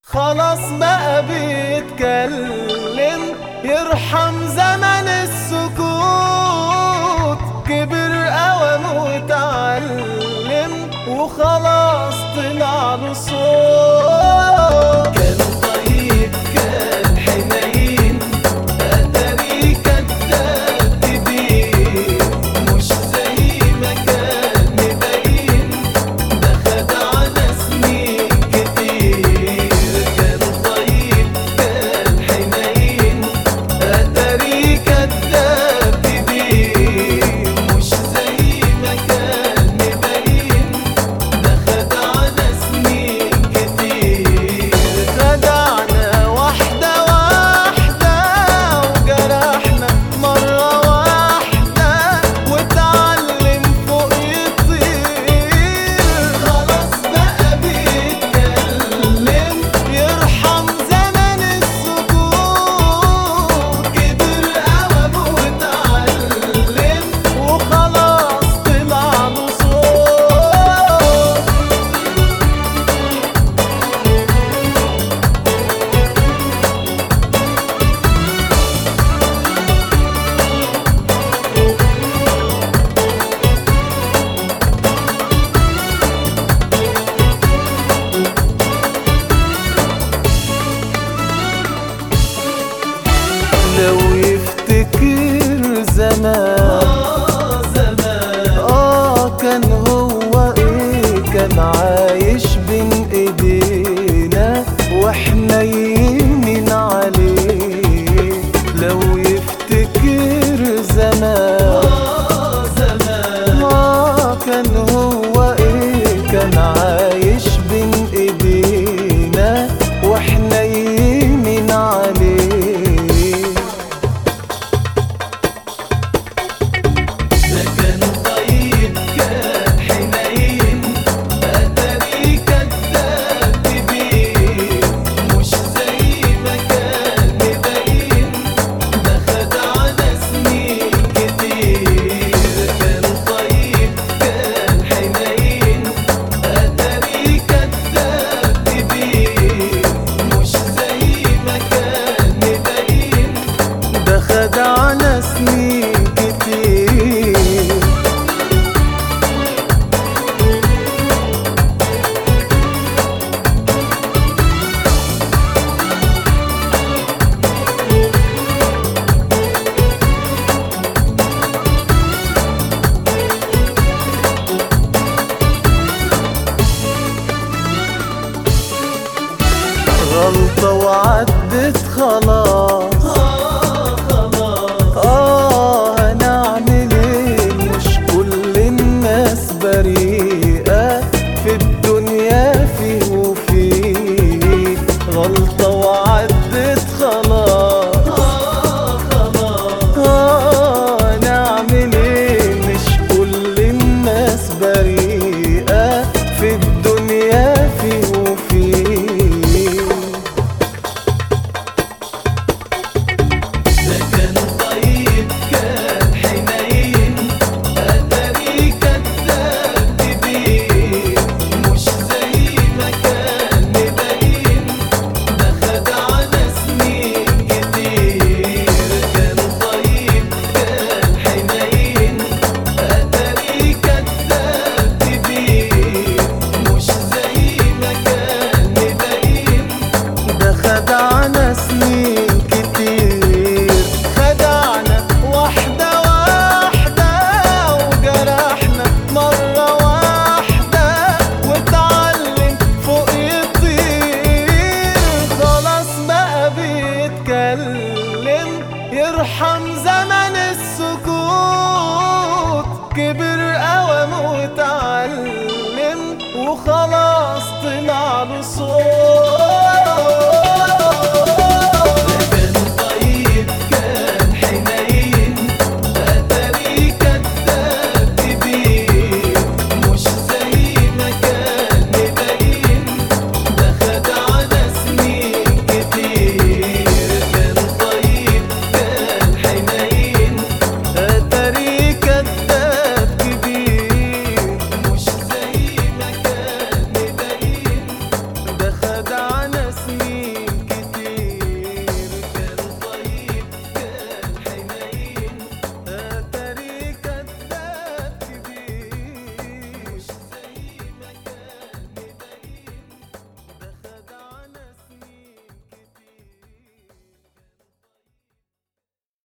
خلاص بقى بيتكلم يرحم زمن السكوت كبر قوم وتعلم وخلاص طلع له صوت كان طيب كان حنين أتاري كداب كبير مش زي ما كان مبين ده خدعنا سنين كتير كان طيب كان حنين أتاري كداب كبير مش زي ما كان مبين ده خدعنا سنين كتير خدعنا واحدة واحدة وجرحنا مرة واحدة واتعلم فوق يطير خلاص بقى بيتكلم يرحم زمن السكوت كبر قوم واتعلم وخلاص طلع له صوت لو يفتكر زمان اه كان هو ايه كان عايش بين ايدينا واحنا يمين عليه لو يفتكر زمان اه كان هو ايه كان عايش بين ايدينا واحنا يمين عليه ده كان طيب كان حنين أتاري كداب كبير مش زي ما كان مبين ده خدعنا سنين كتير كان طيب كان حنين أتاري كداب كبير مش زي ما كان مبين ده خدعنا سنين كتير غلطة وعدت خلاص آه هنعمل ايه مش كل الناس بريئة في الدنيا فيه وفيه غلطة